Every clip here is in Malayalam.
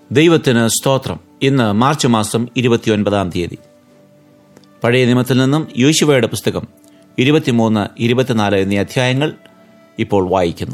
ദൈവത്തിന് സ്തോത്രം ഇന്ന് മാർച്ച് മാസം ഇരുപത്തിയൊൻപതാം തീയതി പഴയ നിയമത്തിൽ നിന്നും യോശുവയുടെ പുസ്തകം ഇരുപത്തിമൂന്ന് ഇരുപത്തിനാല് എന്നീ അധ്യായങ്ങൾ ഇപ്പോൾ വായിക്കുന്നു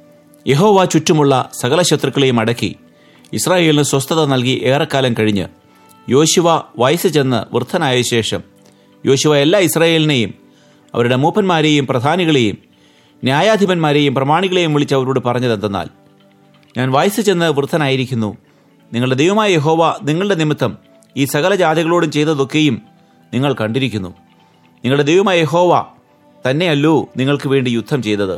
യഹോവ ചുറ്റുമുള്ള സകല ശത്രുക്കളെയും അടക്കി ഇസ്രായേലിന് സ്വസ്ഥത നൽകി ഏറെക്കാലം കഴിഞ്ഞ് യോശുവ വയസ്സ് ചെന്ന് വൃദ്ധനായ ശേഷം യോശുവ എല്ലാ ഇസ്രായേലിനെയും അവരുടെ മൂപ്പന്മാരെയും പ്രധാനികളെയും ന്യായാധിപന്മാരെയും പ്രമാണികളെയും വിളിച്ച് അവരോട് പറഞ്ഞതെന്തെന്നാൽ ഞാൻ വയസ്സ് ചെന്ന് വൃദ്ധനായിരിക്കുന്നു നിങ്ങളുടെ ദൈവമായ യഹോവ നിങ്ങളുടെ നിമിത്തം ഈ സകല ജാതികളോടും ചെയ്തതൊക്കെയും നിങ്ങൾ കണ്ടിരിക്കുന്നു നിങ്ങളുടെ ദൈവമായ യഹോവ തന്നെയല്ലോ നിങ്ങൾക്ക് വേണ്ടി യുദ്ധം ചെയ്തത്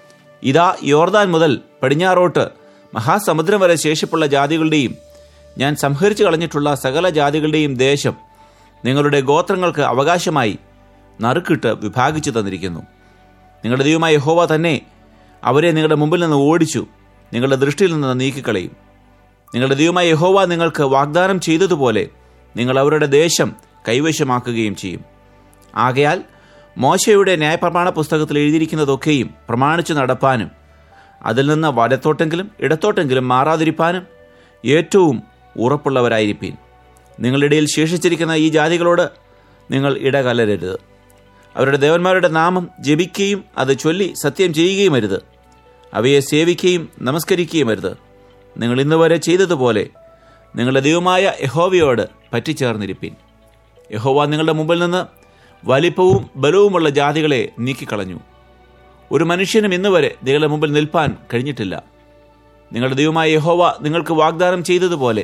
ഇതാ യോർദാൻ മുതൽ പടിഞ്ഞാറോട്ട് മഹാസമുദ്രം വരെ ശേഷിപ്പുള്ള ജാതികളുടെയും ഞാൻ സംഹരിച്ചു കളഞ്ഞിട്ടുള്ള സകല ജാതികളുടെയും ദേശം നിങ്ങളുടെ ഗോത്രങ്ങൾക്ക് അവകാശമായി നറുക്കിട്ട് വിഭാഗിച്ചു തന്നിരിക്കുന്നു നിങ്ങളുടെ ദൈവമായ യഹോവ തന്നെ അവരെ നിങ്ങളുടെ മുമ്പിൽ നിന്ന് ഓടിച്ചു നിങ്ങളുടെ ദൃഷ്ടിയിൽ നിന്ന് നീക്കിക്കളയും നിങ്ങളുടെ ദൈവമായ യഹോവ നിങ്ങൾക്ക് വാഗ്ദാനം ചെയ്തതുപോലെ നിങ്ങൾ അവരുടെ ദേശം കൈവശമാക്കുകയും ചെയ്യും ആകയാൽ മോശയുടെ ന്യായപ്രമാണ പുസ്തകത്തിൽ എഴുതിയിരിക്കുന്നതൊക്കെയും പ്രമാണിച്ചു നടപ്പാനും അതിൽ നിന്ന് വലത്തോട്ടെങ്കിലും ഇടത്തോട്ടെങ്കിലും മാറാതിരിപ്പാനും ഏറ്റവും ഉറപ്പുള്ളവരായിരിപ്പീൻ നിങ്ങളുടെ ഇടയിൽ ശേഷിച്ചിരിക്കുന്ന ഈ ജാതികളോട് നിങ്ങൾ ഇടകലരരുത് അവരുടെ ദേവന്മാരുടെ നാമം ജപിക്കുകയും അത് ചൊല്ലി സത്യം ചെയ്യുകയും അരുത് അവയെ സേവിക്കുകയും നമസ്കരിക്കുകയും അരുത് നിങ്ങൾ ഇന്ന് വരെ ചെയ്തതുപോലെ നിങ്ങളുടെ ദൈവമായ യഹോവയോട് പറ്റിച്ചേർന്നിരിപ്പീൻ യഹോവ നിങ്ങളുടെ മുമ്പിൽ നിന്ന് വലിപ്പവും ബലവുമുള്ള ജാതികളെ നീക്കിക്കളഞ്ഞു ഒരു മനുഷ്യനും ഇന്ന് വരെ നിങ്ങളുടെ മുമ്പിൽ നിൽപ്പാൻ കഴിഞ്ഞിട്ടില്ല നിങ്ങളുടെ ദൈവമായ യഹോവ നിങ്ങൾക്ക് വാഗ്ദാനം ചെയ്തതുപോലെ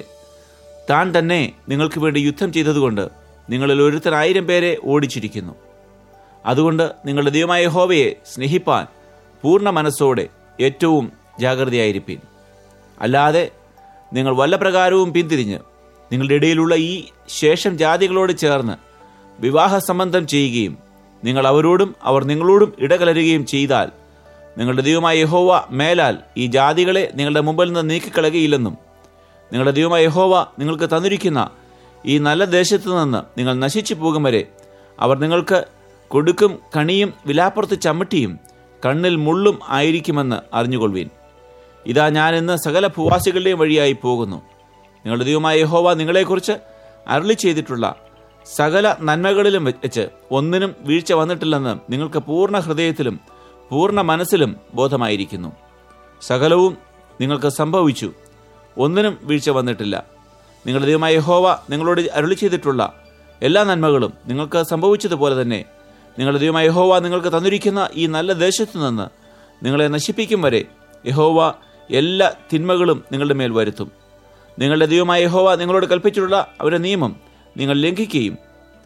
താൻ തന്നെ നിങ്ങൾക്ക് വേണ്ടി യുദ്ധം ചെയ്തതുകൊണ്ട് നിങ്ങളിൽ ഒരുത്തൻ ആയിരം പേരെ ഓടിച്ചിരിക്കുന്നു അതുകൊണ്ട് നിങ്ങളുടെ ദൈവമായ യഹോവയെ സ്നേഹിപ്പാൻ പൂർണ്ണ മനസ്സോടെ ഏറ്റവും ജാഗ്രതയായിരിപ്പീൻ അല്ലാതെ നിങ്ങൾ വല്ല പ്രകാരവും പിന്തിരിഞ്ഞ് നിങ്ങളുടെ ഇടയിലുള്ള ഈ ശേഷം ജാതികളോട് ചേർന്ന് വിവാഹ സംബന്ധം ചെയ്യുകയും നിങ്ങൾ അവരോടും അവർ നിങ്ങളോടും ഇടകലരുകയും ചെയ്താൽ നിങ്ങളുടെ ദൈവമായ യഹോവ മേലാൽ ഈ ജാതികളെ നിങ്ങളുടെ മുമ്പിൽ നിന്ന് നീക്കിക്കളയുകയില്ലെന്നും നിങ്ങളുടെ ദൈവമായ യഹോവ നിങ്ങൾക്ക് തന്നിരിക്കുന്ന ഈ നല്ല ദേശത്തു നിന്ന് നിങ്ങൾ നശിച്ചു പോകും വരെ അവർ നിങ്ങൾക്ക് കൊടുക്കും കണിയും വിലാപ്പുറത്ത് ചമ്മട്ടിയും കണ്ണിൽ മുള്ളും ആയിരിക്കുമെന്ന് അറിഞ്ഞുകൊള്ളുവീൻ ഇതാ ഞാൻ ഇന്ന് സകല ഭൂവാസികളുടെയും വഴിയായി പോകുന്നു നിങ്ങളുടെ ദൈവമായ യഹോവ നിങ്ങളെക്കുറിച്ച് അരളി ചെയ്തിട്ടുള്ള സകല നന്മകളിലും വെച്ച് ഒന്നിനും വീഴ്ച വന്നിട്ടില്ലെന്ന് നിങ്ങൾക്ക് പൂർണ്ണ ഹൃദയത്തിലും പൂർണ്ണ മനസ്സിലും ബോധമായിരിക്കുന്നു സകലവും നിങ്ങൾക്ക് സംഭവിച്ചു ഒന്നിനും വീഴ്ച വന്നിട്ടില്ല നിങ്ങളുടെ ദൈവമായ യഹോവ നിങ്ങളോട് അരുളി ചെയ്തിട്ടുള്ള എല്ലാ നന്മകളും നിങ്ങൾക്ക് സംഭവിച്ചതുപോലെ തന്നെ നിങ്ങളുടെ ദൈവമായ യഹോവ നിങ്ങൾക്ക് തന്നിരിക്കുന്ന ഈ നല്ല ദേശത്തു നിന്ന് നിങ്ങളെ നശിപ്പിക്കും വരെ യഹോവ എല്ലാ തിന്മകളും നിങ്ങളുടെ മേൽ വരുത്തും നിങ്ങളുടെ ദൈവമായ യഹോവ നിങ്ങളോട് കൽപ്പിച്ചിട്ടുള്ള അവരുടെ നിയമം നിങ്ങൾ ലംഘിക്കുകയും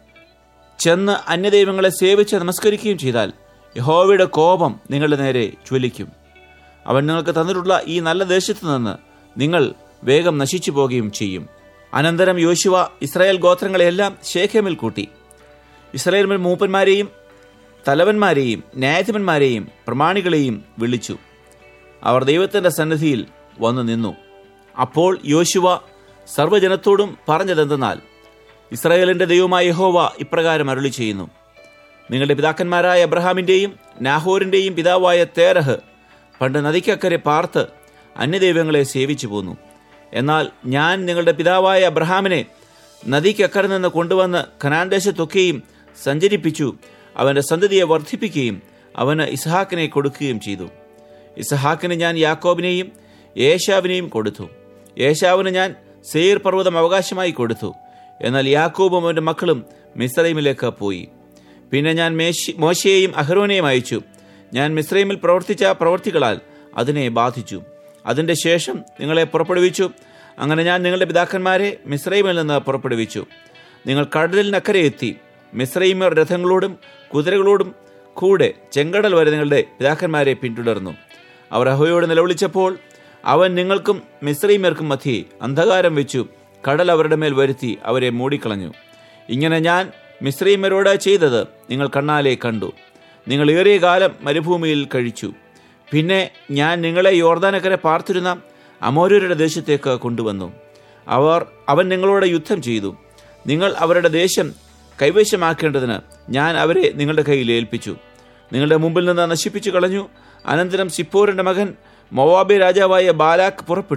ചെന്ന് അന്യദൈവങ്ങളെ സേവിച്ച് നമസ്കരിക്കുകയും ചെയ്താൽ യഹോവയുടെ കോപം നിങ്ങളുടെ നേരെ ജ്വലിക്കും അവൻ നിങ്ങൾക്ക് തന്നിട്ടുള്ള ഈ നല്ല ദേശത്തു നിന്ന് നിങ്ങൾ വേഗം നശിച്ചു പോകുകയും ചെയ്യും അനന്തരം യോശുവ ഇസ്രായേൽ ഗോത്രങ്ങളെയെല്ലാം ശേഖമിൽ കൂട്ടി ഇസ്രായേൽ മൂപ്പന്മാരെയും തലവന്മാരെയും ന്യായാധിപന്മാരെയും പ്രമാണികളെയും വിളിച്ചു അവർ ദൈവത്തിൻ്റെ സന്നിധിയിൽ വന്നു നിന്നു അപ്പോൾ യോശുവ സർവ്വജനത്തോടും പറഞ്ഞതെന്തെന്നാൽ ഇസ്രായേലിൻ്റെ ദൈവമായ യഹോവ ഇപ്രകാരം അരുളി ചെയ്യുന്നു നിങ്ങളുടെ പിതാക്കന്മാരായ അബ്രഹാമിൻ്റെയും നാഹോറിൻ്റെയും പിതാവായ തേരഹ് പണ്ട് നദിക്കക്കരെ പാർത്ത് അന്യദൈവങ്ങളെ സേവിച്ചു പോന്നു എന്നാൽ ഞാൻ നിങ്ങളുടെ പിതാവായ അബ്രഹാമിനെ നദിക്കക്കരെ നിന്ന് കൊണ്ടുവന്ന് ഖനാൻ ദേശത്തൊക്കെയും സഞ്ചരിപ്പിച്ചു അവൻ്റെ സന്തതിയെ വർദ്ധിപ്പിക്കുകയും അവന് ഇസ്ഹാക്കിനെ കൊടുക്കുകയും ചെയ്തു ഇസ്ഹാക്കിന് ഞാൻ യാക്കോബിനെയും യേശാവിനെയും കൊടുത്തു യേശാവിന് ഞാൻ സെയർ പർവ്വതം അവകാശമായി കൊടുത്തു എന്നാൽ യാക്കോബും അവൻ്റെ മക്കളും മിസ്രൈമിലേക്ക് പോയി പിന്നെ ഞാൻ മേശി മോശയെയും അഹ്റോനെയും അയച്ചു ഞാൻ മിസ്രൈമിൽ പ്രവർത്തിച്ച പ്രവർത്തികളാൽ അതിനെ ബാധിച്ചു അതിൻ്റെ ശേഷം നിങ്ങളെ പുറപ്പെടുവിച്ചു അങ്ങനെ ഞാൻ നിങ്ങളുടെ പിതാക്കന്മാരെ മിസ്രൈമിൽ നിന്ന് പുറപ്പെടുവിച്ചു നിങ്ങൾ കടലിനക്കരെ എത്തി മിസ്രൈമർ രഥങ്ങളോടും കുതിരകളോടും കൂടെ ചെങ്കടൽ വരെ നിങ്ങളുടെ പിതാക്കന്മാരെ പിന്തുടർന്നു അവർ അഹോയോട് നിലവിളിച്ചപ്പോൾ അവൻ നിങ്ങൾക്കും മിസ്രൈമർക്കും മധ്യേ അന്ധകാരം വെച്ചു കടൽ അവരുടെ മേൽ വരുത്തി അവരെ മൂടിക്കളഞ്ഞു ഇങ്ങനെ ഞാൻ മിസ്രൈമരോട് ചെയ്തത് നിങ്ങൾ കണ്ണാലെ കണ്ടു നിങ്ങൾ ഏറിയ കാലം മരുഭൂമിയിൽ കഴിച്ചു പിന്നെ ഞാൻ നിങ്ങളെ യോർദാനക്കരെ പാർത്തിരുന്ന അമോര്യരുടെ ദേശത്തേക്ക് കൊണ്ടുവന്നു അവർ അവൻ നിങ്ങളോട് യുദ്ധം ചെയ്തു നിങ്ങൾ അവരുടെ ദേശം കൈവശമാക്കേണ്ടതിന് ഞാൻ അവരെ നിങ്ങളുടെ കയ്യിൽ ഏൽപ്പിച്ചു നിങ്ങളുടെ മുമ്പിൽ നിന്ന് നശിപ്പിച്ചു കളഞ്ഞു അനന്തരം സിപ്പോറിന്റെ മകൻ മൊവാബി രാജാവായ ബാലാക്ക് പുറപ്പെട്ടു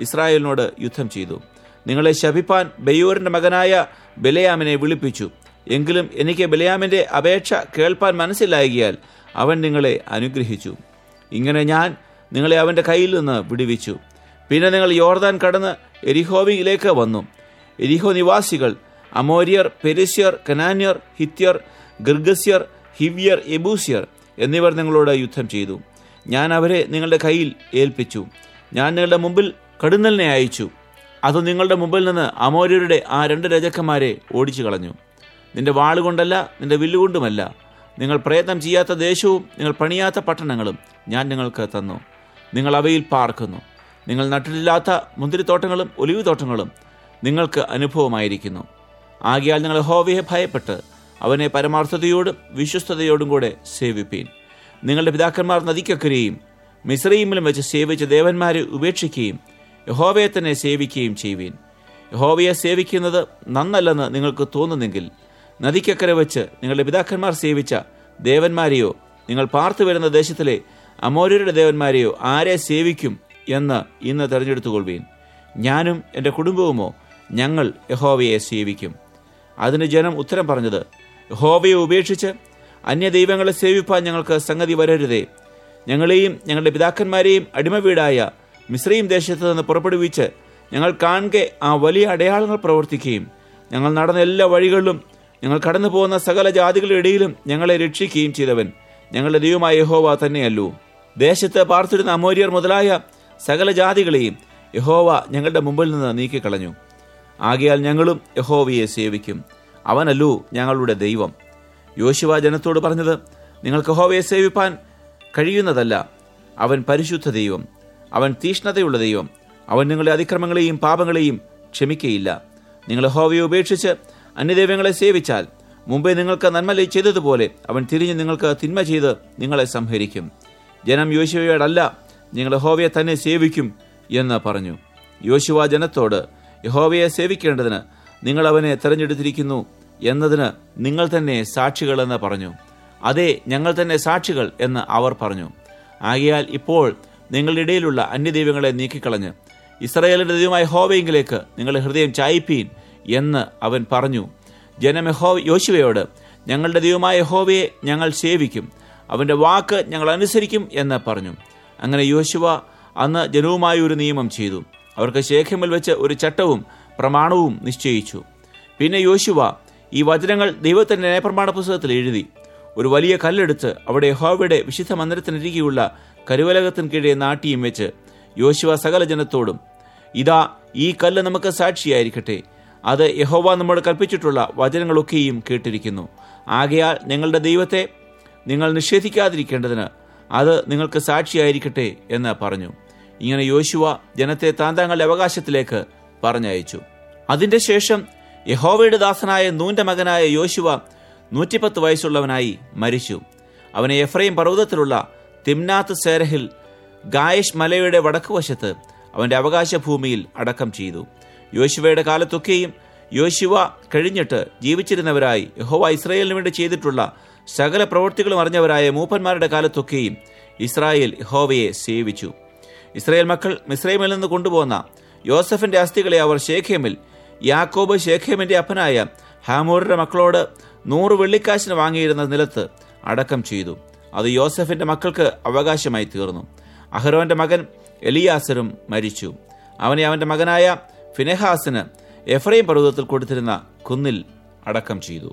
ഇസ്രായേലിനോട് യുദ്ധം ചെയ്തു നിങ്ങളെ ശപിപ്പാൻ ബെയ്യൂരിന്റെ മകനായ ബെലയാമിനെ വിളിപ്പിച്ചു എങ്കിലും എനിക്ക് ബെലയാമിന്റെ അപേക്ഷ കേൾപ്പാൻ മനസ്സിലാകിയാൽ അവൻ നിങ്ങളെ അനുഗ്രഹിച്ചു ഇങ്ങനെ ഞാൻ നിങ്ങളെ അവന്റെ കയ്യിൽ നിന്ന് വിടുവിച്ചു പിന്നെ നിങ്ങൾ യോർദാൻ കടന്ന് എരിഹോവിയിലേക്ക് വന്നു എരിഹോ നിവാസികൾ അമോര്യർ പെരിസ്യർ കനാന്യർ ഹിത്യർ ഗിർഗസ്യർ ഹിവ്യർ എബൂസ്യർ എന്നിവർ നിങ്ങളോട് യുദ്ധം ചെയ്തു ഞാൻ അവരെ നിങ്ങളുടെ കയ്യിൽ ഏൽപ്പിച്ചു ഞാൻ നിങ്ങളുടെ മുമ്പിൽ കടുന്നലിനെ അയച്ചു അത് നിങ്ങളുടെ മുമ്പിൽ നിന്ന് അമോര്യരുടെ ആ രണ്ട് രജക്കന്മാരെ ഓടിച്ചു കളഞ്ഞു നിന്റെ വാളുകൊണ്ടല്ല നിന്റെ വില്ലുകൊണ്ടുമല്ല നിങ്ങൾ പ്രയത്നം ചെയ്യാത്ത ദേശവും നിങ്ങൾ പണിയാത്ത പട്ടണങ്ങളും ഞാൻ നിങ്ങൾക്ക് തന്നു നിങ്ങൾ അവയിൽ പാർക്കുന്നു നിങ്ങൾ നട്ടിട്ടില്ലാത്ത മുന്തിരിത്തോട്ടങ്ങളും ഒലിവ് തോട്ടങ്ങളും നിങ്ങൾക്ക് അനുഭവമായിരിക്കുന്നു ആകിയാൽ നിങ്ങൾ ഹോവയെ ഭയപ്പെട്ട് അവനെ പരമാർത്ഥതയോടും വിശ്വസ്തയോടും കൂടെ സേവിപ്പീൻ നിങ്ങളുടെ പിതാക്കന്മാർ നദിക്കക്കരെയും മിശ്രയിമിലും വെച്ച് സേവിച്ച ദേവന്മാരെ ഉപേക്ഷിക്കുകയും യഹോവയെ തന്നെ സേവിക്കുകയും ചെയ്യുവീൻ യഹോവയെ സേവിക്കുന്നത് നന്നല്ലെന്ന് നിങ്ങൾക്ക് തോന്നുന്നെങ്കിൽ നദിക്കക്കര വെച്ച് നിങ്ങളുടെ പിതാക്കന്മാർ സേവിച്ച ദേവന്മാരെയോ നിങ്ങൾ പാർത്തു വരുന്ന ദേശത്തിലെ അമോര്യരുടെ ദേവന്മാരെയോ ആരെ സേവിക്കും എന്ന് ഇന്ന് തെരഞ്ഞെടുത്തുകൊള്ളുവീൻ ഞാനും എൻ്റെ കുടുംബവുമോ ഞങ്ങൾ യഹോവയെ സേവിക്കും അതിന് ജനം ഉത്തരം പറഞ്ഞത് യഹോവയെ ഉപേക്ഷിച്ച് അന്യദൈവങ്ങളെ സേവിപ്പാൻ ഞങ്ങൾക്ക് സംഗതി വരരുതേ ഞങ്ങളെയും ഞങ്ങളുടെ പിതാക്കന്മാരെയും അടിമ വീടായ മിശ്രയും ദേശത്ത് നിന്ന് പുറപ്പെടുവിച്ച് ഞങ്ങൾ കാണെ ആ വലിയ അടയാളങ്ങൾ പ്രവർത്തിക്കുകയും ഞങ്ങൾ നടന്ന എല്ലാ വഴികളിലും ഞങ്ങൾ കടന്നു പോകുന്ന സകല ജാതികളുടെ ഇടയിലും ഞങ്ങളെ രക്ഷിക്കുകയും ചെയ്തവൻ ഞങ്ങളുടെ ദൈവമായ യഹോവ തന്നെയല്ലോ ദേശത്ത് പാർത്തിരുന്ന അമോര്യർ മുതലായ സകല ജാതികളെയും യഹോവ ഞങ്ങളുടെ മുമ്പിൽ നിന്ന് നീക്കിക്കളഞ്ഞു ആകയാൽ ഞങ്ങളും യഹോവയെ സേവിക്കും അവനല്ലോ ഞങ്ങളുടെ ദൈവം യോശുവ ജനത്തോട് പറഞ്ഞത് നിങ്ങൾക്ക് യഹോവയെ സേവിപ്പാൻ കഴിയുന്നതല്ല അവൻ പരിശുദ്ധ ദൈവം അവൻ തീഷ്ണതയുള്ള ദൈവം അവൻ നിങ്ങളുടെ അതിക്രമങ്ങളെയും പാപങ്ങളെയും ക്ഷമിക്കയില്ല നിങ്ങൾ യഹോവയെ ഉപേക്ഷിച്ച് അന്യദൈവങ്ങളെ സേവിച്ചാൽ മുമ്പേ നിങ്ങൾക്ക് നന്മ ചെയ്തതുപോലെ അവൻ തിരിഞ്ഞ് നിങ്ങൾക്ക് തിന്മ ചെയ്ത് നിങ്ങളെ സംഹരിക്കും ജനം യോശുവയോടല്ല നിങ്ങൾ യഹോവയെ തന്നെ സേവിക്കും എന്ന് പറഞ്ഞു യോശുവ ജനത്തോട് യഹോവയെ സേവിക്കേണ്ടതിന് നിങ്ങൾ അവനെ തെരഞ്ഞെടുത്തിരിക്കുന്നു എന്നതിന് നിങ്ങൾ തന്നെ സാക്ഷികളെന്ന് പറഞ്ഞു അതെ ഞങ്ങൾ തന്നെ സാക്ഷികൾ എന്ന് അവർ പറഞ്ഞു ആകയാൽ ഇപ്പോൾ നിങ്ങളുടെ ഇടയിലുള്ള അന്യദൈവങ്ങളെ നീക്കിക്കളഞ്ഞ് ഇസ്രായേലിന്റെ ദൈവമായ ഹോവയെങ്കിലേക്ക് നിങ്ങളുടെ ഹൃദയം ചായ്പീൻ എന്ന് അവൻ പറഞ്ഞു ജനം യഹോ യോശുവയോട് ഞങ്ങളുടെ ദൈവമായ യഹോവയെ ഞങ്ങൾ സേവിക്കും അവന്റെ വാക്ക് ഞങ്ങൾ അനുസരിക്കും എന്ന് പറഞ്ഞു അങ്ങനെ യോശുവ അന്ന് ജനവുമായി ഒരു നിയമം ചെയ്തു അവർക്ക് ശേഖമിൽ വെച്ച് ഒരു ചട്ടവും പ്രമാണവും നിശ്ചയിച്ചു പിന്നെ യോശുവ ഈ വചനങ്ങൾ ദൈവത്തിന്റെ ന്യായപ്രമാണ പുസ്തകത്തിൽ എഴുതി ഒരു വലിയ കല്ലെടുത്ത് അവിടെ യഹോവയുടെ വിശുദ്ധ മന്ദിരത്തിനരികെയുള്ള കരുവലകത്തിന് കീഴെ നാട്ടിയും വെച്ച് യോശുവ സകല ജനത്തോടും ഇതാ ഈ കല്ല് നമുക്ക് സാക്ഷിയായിരിക്കട്ടെ അത് യഹോവ നമ്മോട് കൽപ്പിച്ചിട്ടുള്ള വചനങ്ങളൊക്കെയും കേട്ടിരിക്കുന്നു ആകയാൽ നിങ്ങളുടെ ദൈവത്തെ നിങ്ങൾ നിഷേധിക്കാതിരിക്കേണ്ടതിന് അത് നിങ്ങൾക്ക് സാക്ഷിയായിരിക്കട്ടെ എന്ന് പറഞ്ഞു ഇങ്ങനെ യോശുവ ജനത്തെ താന്താങ്ങളുടെ അവകാശത്തിലേക്ക് പറഞ്ഞയച്ചു അതിന്റെ ശേഷം യഹോവയുടെ ദാസനായ നൂന്റെ മകനായ യോശുവ നൂറ്റിപ്പത്ത് വയസ്സുള്ളവനായി മരിച്ചു അവനെ എഫ്രൈം പർവ്വതത്തിലുള്ള തിംനാത്ത് സേരഹിൽ ഗായഷ് മലയുടെ വടക്കുവശത്ത് അവന്റെ അവകാശ ഭൂമിയിൽ അടക്കം ചെയ്തു യോശുവയുടെ കാലത്തൊക്കെയും യോശുവ കഴിഞ്ഞിട്ട് ജീവിച്ചിരുന്നവരായി യഹോവ ഇസ്രായേലിന് വേണ്ടി ചെയ്തിട്ടുള്ള സകല പ്രവൃത്തികളും അറിഞ്ഞവരായ മൂപ്പന്മാരുടെ കാലത്തൊക്കെയും ഇസ്രായേൽ യഹോവയെ സേവിച്ചു ഇസ്രായേൽ മക്കൾ മിസ്രൈമിൽ നിന്ന് കൊണ്ടുപോകുന്ന യോസഫിന്റെ അസ്ഥികളെ അവർ ഷേഖേമിൽ യാക്കോബ് ഷേഖേമിന്റെ അപ്പനായ ഹാമൂറിന്റെ മക്കളോട് നൂറ് വെള്ളിക്കാശിന് വാങ്ങിയിരുന്ന നിലത്ത് അടക്കം ചെയ്തു അത് യോസഫിന്റെ മക്കൾക്ക് അവകാശമായി തീർന്നു അഹരോന്റെ മകൻ എലിയാസറും മരിച്ചു അവനെ അവന്റെ മകനായ ഫിനെഹാസിന് എഫ്രൈം പർവ്വതത്തിൽ കൊടുത്തിരുന്ന കുന്നിൽ അടക്കം ചെയ്തു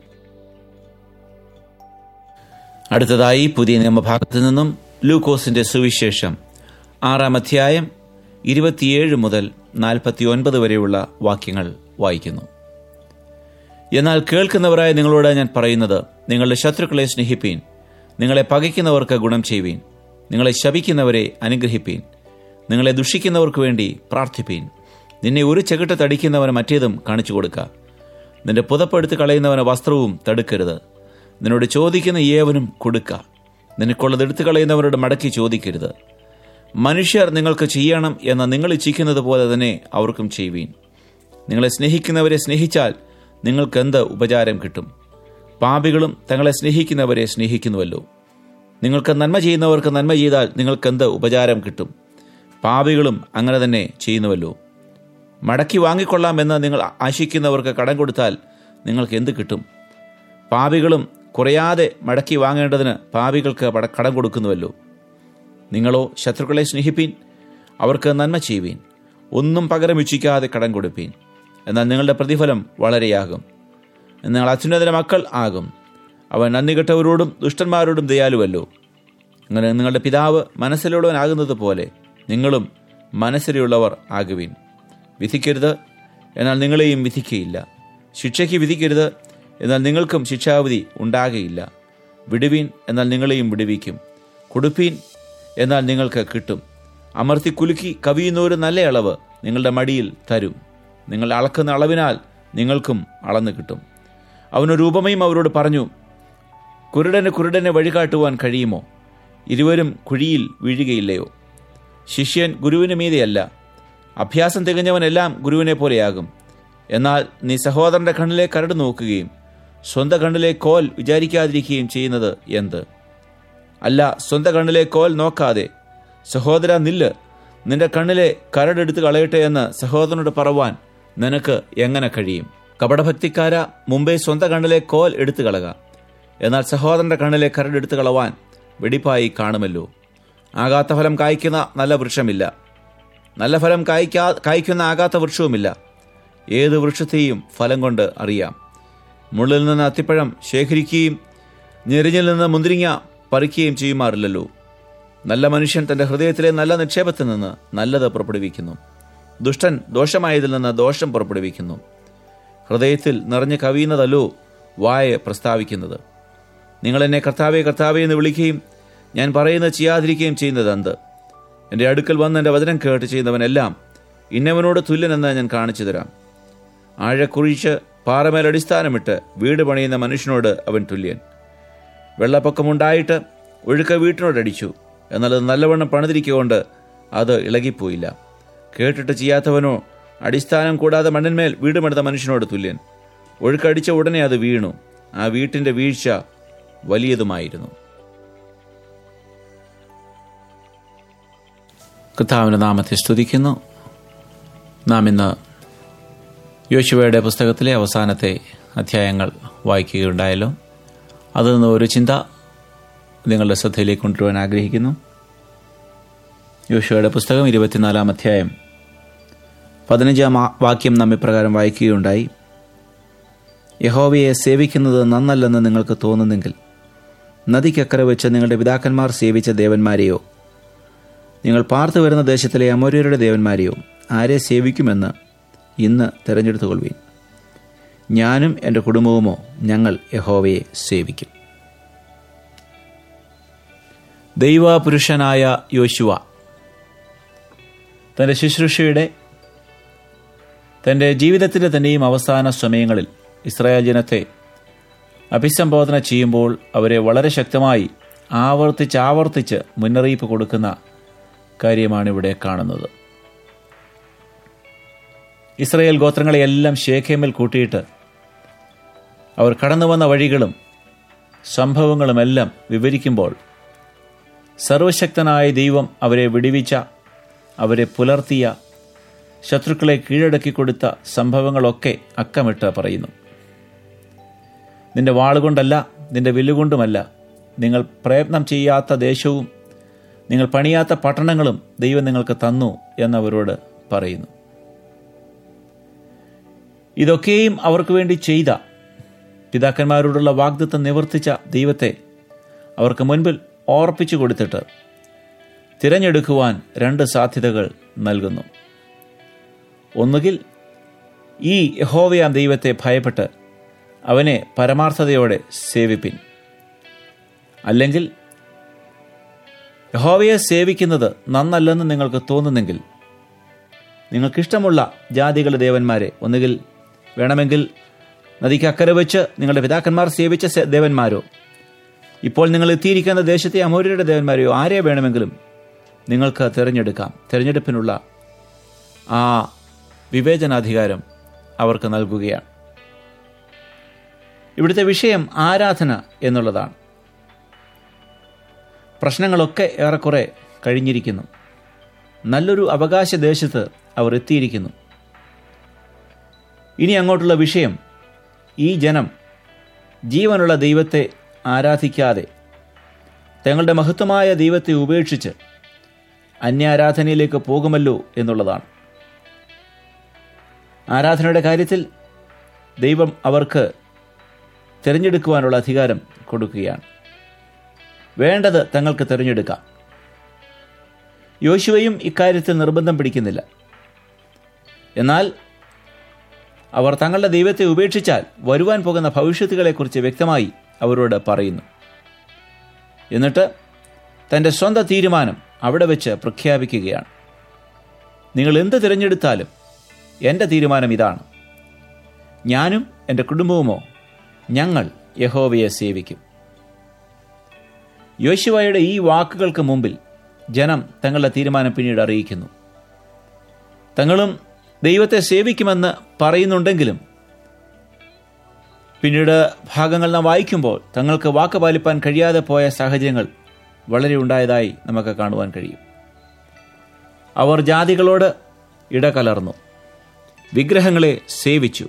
അടുത്തതായി പുതിയ നിയമഭാഗത്തു നിന്നും ലൂക്കോസിന്റെ സുവിശേഷം ആറാം അധ്യായം ഇരുപത്തിയേഴ് മുതൽ നാൽപ്പത്തി ഒൻപത് വരെയുള്ള വാക്യങ്ങൾ വായിക്കുന്നു എന്നാൽ കേൾക്കുന്നവരായ നിങ്ങളോട് ഞാൻ പറയുന്നത് നിങ്ങളുടെ ശത്രുക്കളെ സ്നേഹിപ്പീൻ നിങ്ങളെ പകയ്ക്കുന്നവർക്ക് ഗുണം ചെയ്യുവീൻ നിങ്ങളെ ശപിക്കുന്നവരെ അനുഗ്രഹിപ്പീൻ നിങ്ങളെ ദുഷിക്കുന്നവർക്ക് വേണ്ടി പ്രാർത്ഥിപ്പീൻ നിന്നെ ഒരു ചെകിട്ട് തടിക്കുന്നവന് മറ്റേതും കാണിച്ചു കൊടുക്ക നിന്റെ പുതപ്പെടുത്ത് കളയുന്നവന് വസ്ത്രവും തടുക്കരുത് നിന്നോട് ചോദിക്കുന്ന ഏവനും കൊടുക്ക നിനക്കുള്ളത് എടുത്തു കളയുന്നവരോട് മടക്കി ചോദിക്കരുത് മനുഷ്യർ നിങ്ങൾക്ക് ചെയ്യണം എന്ന് നിങ്ങൾ ഇച്ഛിക്കുന്നത് പോലെ തന്നെ അവർക്കും ചെയ്യുവീൻ നിങ്ങളെ സ്നേഹിക്കുന്നവരെ സ്നേഹിച്ചാൽ നിങ്ങൾക്ക് എന്ത് ഉപചാരം കിട്ടും പാപികളും തങ്ങളെ സ്നേഹിക്കുന്നവരെ സ്നേഹിക്കുന്നുവല്ലോ നിങ്ങൾക്ക് നന്മ ചെയ്യുന്നവർക്ക് നന്മ ചെയ്താൽ നിങ്ങൾക്ക് എന്ത് ഉപചാരം കിട്ടും പാപികളും അങ്ങനെ തന്നെ ചെയ്യുന്നുവല്ലോ മടക്കി വാങ്ങിക്കൊള്ളാമെന്ന് നിങ്ങൾ ആശിക്കുന്നവർക്ക് കടം കൊടുത്താൽ നിങ്ങൾക്ക് എന്ത് കിട്ടും പാപികളും കുറയാതെ മടക്കി വാങ്ങേണ്ടതിന് പാപികൾക്ക് പട- കടം കൊടുക്കുന്നുവല്ലോ നിങ്ങളോ ശത്രുക്കളെ സ്നേഹിപ്പീൻ അവർക്ക് നന്മ ചെയ്യുവീൻ ഒന്നും പകരം ഇച്ഛിക്കാതെ കടം കൊടുപ്പീൻ എന്നാൽ നിങ്ങളുടെ പ്രതിഫലം വളരെയാകും നിങ്ങൾ അത്യുന്നതന മക്കൾ ആകും അവൻ നന്ദി കെട്ടവരോടും ദുഷ്ടന്മാരോടും ദയാലുവല്ലോ അങ്ങനെ നിങ്ങളുടെ പിതാവ് മനസ്സിലുള്ളവനാകുന്നത് പോലെ നിങ്ങളും മനസ്സിലുള്ളവർ ആകുവീൻ വിധിക്കരുത് എന്നാൽ നിങ്ങളെയും വിധിക്കയില്ല ശിക്ഷയ്ക്ക് വിധിക്കരുത് എന്നാൽ നിങ്ങൾക്കും ശിക്ഷാവിധി ഉണ്ടാകയില്ല വിടുവീൻ എന്നാൽ നിങ്ങളെയും വിടുവിക്കും കൊടുപ്പീൻ എന്നാൽ നിങ്ങൾക്ക് കിട്ടും അമർത്തി കുലുക്കി കവിയുന്നൊരു നല്ല അളവ് നിങ്ങളുടെ മടിയിൽ തരും നിങ്ങൾ അളക്കുന്ന അളവിനാൽ നിങ്ങൾക്കും അളന്നു കിട്ടും അവനൊരു ഉപമയും അവരോട് പറഞ്ഞു കുരുടന് കുരുടനെ വഴികാട്ടുവാൻ കഴിയുമോ ഇരുവരും കുഴിയിൽ വീഴുകയില്ലയോ ശിഷ്യൻ ഗുരുവിന് മീതെയല്ല അഭ്യാസം തികഞ്ഞവനെല്ലാം ഗുരുവിനെ പോലെയാകും എന്നാൽ നീ സഹോദരന്റെ കണ്ണിലെ കരട് നോക്കുകയും സ്വന്തം കണ്ണിലെ കോൽ വിചാരിക്കാതിരിക്കുകയും ചെയ്യുന്നത് എന്ത് അല്ല സ്വന്തം കണ്ണിലെ കോൽ നോക്കാതെ സഹോദര നില്ല് നിന്റെ കണ്ണിലെ കരടെടുത്ത് കളയട്ടെ എന്ന് സഹോദരനോട് പറവാൻ നിനക്ക് എങ്ങനെ കഴിയും കപടഭക്തിക്കാര മുമ്പേ സ്വന്തം കണ്ണിലെ കോൽ എടുത്തു കളക എന്നാൽ സഹോദരന്റെ കണ്ണിലെ കരടെടുത്ത് കളവാൻ വെടിപ്പായി കാണുമല്ലോ ആകാത്ത ഫലം കായ്ക്കുന്ന നല്ല വൃക്ഷമില്ല നല്ല ഫലം കായ്ക്കാ കായ്ക്കുന്ന ആകാത്ത വൃക്ഷവുമില്ല ഏത് വൃക്ഷത്തെയും ഫലം കൊണ്ട് അറിയാം മുള്ളിൽ നിന്ന് അത്തിപ്പഴം ശേഖരിക്കുകയും ഞെരിഞ്ഞിൽ നിന്ന് മുന്തിരിങ്ങ പറിക്കുകയും ചെയ്യുമാറില്ലല്ലോ നല്ല മനുഷ്യൻ തൻ്റെ ഹൃദയത്തിലെ നല്ല നിക്ഷേപത്തിൽ നിന്ന് നല്ലത് പുറപ്പെടുവിക്കുന്നു ദുഷ്ടൻ ദോഷമായതിൽ നിന്ന് ദോഷം പുറപ്പെടുവിക്കുന്നു ഹൃദയത്തിൽ നിറഞ്ഞു കവിയുന്നതല്ലോ വായ പ്രസ്താവിക്കുന്നത് നിങ്ങൾ എന്നെ കർത്താവെ കർത്താവെ എന്ന് വിളിക്കുകയും ഞാൻ പറയുന്നത് ചെയ്യാതിരിക്കുകയും ചെയ്യുന്നത് എന്ത് എൻ്റെ അടുക്കൽ വന്ന് എൻ്റെ വചനം കേട്ട് ചെയ്യുന്നവനെല്ലാം ഇന്നവനോട് തുല്യനെന്ന് ഞാൻ കാണിച്ചു തരാം ആഴക്കുഴിച്ച് പാറമേൽ അടിസ്ഥാനമിട്ട് വീട് പണിയുന്ന മനുഷ്യനോട് അവൻ തുല്യൻ വെള്ളപ്പൊക്കമുണ്ടായിട്ട് ഒഴുക്ക വീട്ടിനോടടിച്ചു എന്നാൽ അത് നല്ലവണ്ണം പണിതിരിക്കൊണ്ട് അത് ഇളകിപ്പോയില്ല കേട്ടിട്ട് ചെയ്യാത്തവനോ അടിസ്ഥാനം കൂടാതെ മണ്ണിന്മേൽ വീട് പണിത മനുഷ്യനോട് തുല്യൻ ഒഴുക്കടിച്ച ഉടനെ അത് വീണു ആ വീട്ടിൻ്റെ വീഴ്ച വലിയതുമായിരുന്നു കർത്താവിൻ്റെ നാമത്തെ സ്തുതിക്കുന്നു നാം ഇന്ന് യോശുവയുടെ പുസ്തകത്തിലെ അവസാനത്തെ അധ്യായങ്ങൾ വായിക്കുകയുണ്ടായല്ലോ അതിൽ നിന്ന് ഒരു ചിന്ത നിങ്ങളുടെ ശ്രദ്ധയിലേക്ക് കൊണ്ടുവരാൻ ആഗ്രഹിക്കുന്നു യോശുവയുടെ പുസ്തകം ഇരുപത്തിനാലാം അധ്യായം പതിനഞ്ചാം ആ- വാക്യം നാം ഇപ്രകാരം വായിക്കുകയുണ്ടായി യഹോവയെ സേവിക്കുന്നത് നന്നല്ലെന്ന് നിങ്ങൾക്ക് തോന്നുന്നെങ്കിൽ നദിക്കക്കരെ വെച്ച് നിങ്ങളുടെ പിതാക്കന്മാർ സേവിച്ച ദേവന്മാരെയോ നിങ്ങൾ പാർത്തു വരുന്ന ദേശത്തിലെ അമൂര്യരുടെ ദേവന്മാരെയോ ആരെ സേവിക്കുമെന്ന് ഇന്ന് തിരഞ്ഞെടുത്തുകൊള്ളുവീൻ ഞാനും എൻ്റെ കുടുംബവുമോ ഞങ്ങൾ യഹോവയെ സേവിക്കും ദൈവപുരുഷനായ യോശുവ തൻ്റെ ശുശ്രൂഷയുടെ തൻ്റെ ജീവിതത്തിൻ്റെ തന്നെയും അവസാന സമയങ്ങളിൽ ഇസ്രായേൽ ജനത്തെ അഭിസംബോധന ചെയ്യുമ്പോൾ അവരെ വളരെ ശക്തമായി ആവർത്തിച്ച് ആവർത്തിച്ച് മുന്നറിയിപ്പ് കൊടുക്കുന്ന കാര്യമാണ് ഇവിടെ കാണുന്നത് ഇസ്രയേൽ ഗോത്രങ്ങളെയെല്ലാം ഷേഖേമിൽ കൂട്ടിയിട്ട് അവർ കടന്നു വന്ന വഴികളും സംഭവങ്ങളുമെല്ലാം വിവരിക്കുമ്പോൾ സർവശക്തനായ ദൈവം അവരെ വിടിവിച്ച അവരെ പുലർത്തിയ ശത്രുക്കളെ കീഴടക്കി കൊടുത്ത സംഭവങ്ങളൊക്കെ അക്കമിട്ട് പറയുന്നു നിന്റെ വാളുകൊണ്ടല്ല നിന്റെ വില്ലുകൊണ്ടുമല്ല നിങ്ങൾ പ്രയത്നം ചെയ്യാത്ത ദേശവും നിങ്ങൾ പണിയാത്ത പട്ടണങ്ങളും ദൈവം നിങ്ങൾക്ക് തന്നു എന്നവരോട് പറയുന്നു ഇതൊക്കെയും അവർക്ക് വേണ്ടി ചെയ്ത പിതാക്കന്മാരോടുള്ള വാഗ്ദത്തം നിവർത്തിച്ച ദൈവത്തെ അവർക്ക് മുൻപിൽ ഓർപ്പിച്ചു കൊടുത്തിട്ട് തിരഞ്ഞെടുക്കുവാൻ രണ്ട് സാധ്യതകൾ നൽകുന്നു ഒന്നുകിൽ ഈ യഹോവയാം ദൈവത്തെ ഭയപ്പെട്ട് അവനെ പരമാർത്ഥതയോടെ സേവിപ്പിൻ അല്ലെങ്കിൽ യഹോവയെ സേവിക്കുന്നത് നന്നല്ലെന്ന് നിങ്ങൾക്ക് തോന്നുന്നെങ്കിൽ നിങ്ങൾക്കിഷ്ടമുള്ള ജാതികളുടെ ദേവന്മാരെ ഒന്നുകിൽ വേണമെങ്കിൽ നദിക്ക് അക്കരെ വെച്ച് നിങ്ങളുടെ പിതാക്കന്മാർ സേവിച്ച സേ- ദേവന്മാരോ ഇപ്പോൾ നിങ്ങൾ എത്തിയിരിക്കുന്ന ദേശത്തെ അമൂര്യരുടെ ദേവന്മാരെയോ ആരെ വേണമെങ്കിലും നിങ്ങൾക്ക് തിരഞ്ഞെടുക്കാം തിരഞ്ഞെടുപ്പിനുള്ള ആ വിവേചനാധികാരം അവർക്ക് നൽകുകയാണ് ഇവിടുത്തെ വിഷയം ആരാധന എന്നുള്ളതാണ് പ്രശ്നങ്ങളൊക്കെ ഏറെക്കുറെ കഴിഞ്ഞിരിക്കുന്നു നല്ലൊരു അവകാശ ദേശത്ത് അവർ എത്തിയിരിക്കുന്നു ഇനി അങ്ങോട്ടുള്ള വിഷയം ഈ ജനം ജീവനുള്ള ദൈവത്തെ ആരാധിക്കാതെ തങ്ങളുടെ മഹത്വമായ ദൈവത്തെ ഉപേക്ഷിച്ച് അന്യാരാധനയിലേക്ക് പോകുമല്ലോ എന്നുള്ളതാണ് ആരാധനയുടെ കാര്യത്തിൽ ദൈവം അവർക്ക് തിരഞ്ഞെടുക്കുവാനുള്ള അധികാരം കൊടുക്കുകയാണ് വേണ്ടത് തങ്ങൾക്ക് തിരഞ്ഞെടുക്കാം യോശുവയും ഇക്കാര്യത്തിൽ നിർബന്ധം പിടിക്കുന്നില്ല എന്നാൽ അവർ തങ്ങളുടെ ദൈവത്തെ ഉപേക്ഷിച്ചാൽ വരുവാൻ പോകുന്ന ഭവിഷ്യത്തുകളെക്കുറിച്ച് വ്യക്തമായി അവരോട് പറയുന്നു എന്നിട്ട് തൻ്റെ സ്വന്തം തീരുമാനം അവിടെ വെച്ച് പ്രഖ്യാപിക്കുകയാണ് നിങ്ങൾ എന്ത് തിരഞ്ഞെടുത്താലും എൻ്റെ തീരുമാനം ഇതാണ് ഞാനും എൻ്റെ കുടുംബവുമോ ഞങ്ങൾ യഹോവയെ സേവിക്കും യോശുവയുടെ ഈ വാക്കുകൾക്ക് മുമ്പിൽ ജനം തങ്ങളുടെ തീരുമാനം പിന്നീട് അറിയിക്കുന്നു തങ്ങളും ദൈവത്തെ സേവിക്കുമെന്ന് പറയുന്നുണ്ടെങ്കിലും പിന്നീട് ഭാഗങ്ങൾ നാം വായിക്കുമ്പോൾ തങ്ങൾക്ക് വാക്ക് പാലിപ്പാൻ കഴിയാതെ പോയ സാഹചര്യങ്ങൾ വളരെ ഉണ്ടായതായി നമുക്ക് കാണുവാൻ കഴിയും അവർ ജാതികളോട് ഇടകലർന്നു വിഗ്രഹങ്ങളെ സേവിച്ചു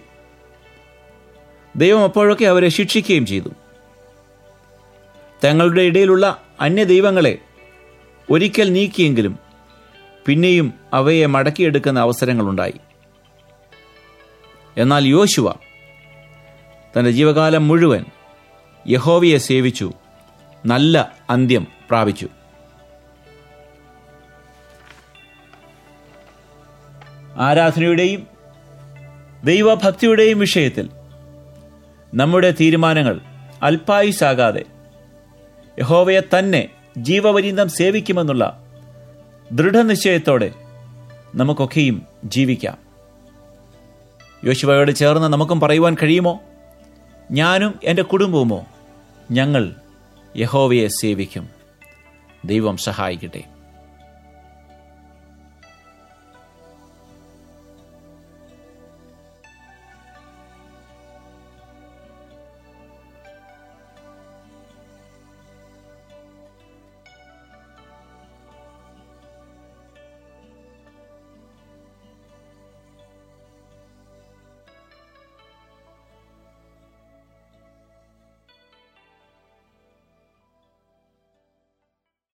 ദൈവം അപ്പോഴൊക്കെ അവരെ ശിക്ഷിക്കുകയും ചെയ്തു തങ്ങളുടെ ഇടയിലുള്ള അന്യദൈവങ്ങളെ ഒരിക്കൽ നീക്കിയെങ്കിലും പിന്നെയും അവയെ മടക്കിയെടുക്കുന്ന അവസരങ്ങളുണ്ടായി എന്നാൽ യോശുവ തൻ്റെ ജീവകാലം മുഴുവൻ യഹോവയെ സേവിച്ചു നല്ല അന്ത്യം പ്രാപിച്ചു ആരാധനയുടെയും ദൈവഭക്തിയുടെയും വിഷയത്തിൽ നമ്മുടെ തീരുമാനങ്ങൾ അല്പായുസാകാതെ യഹോവയെ തന്നെ ജീവപര്യന്തം സേവിക്കുമെന്നുള്ള ദൃഢനിശ്ചയത്തോടെ നമുക്കൊക്കെയും ജീവിക്കാം യോശുവയോട് ചേർന്ന് നമുക്കും പറയുവാൻ കഴിയുമോ ഞാനും എൻ്റെ കുടുംബവുമോ ഞങ്ങൾ യഹോവയെ സേവിക്കും ദൈവം സഹായിക്കട്ടെ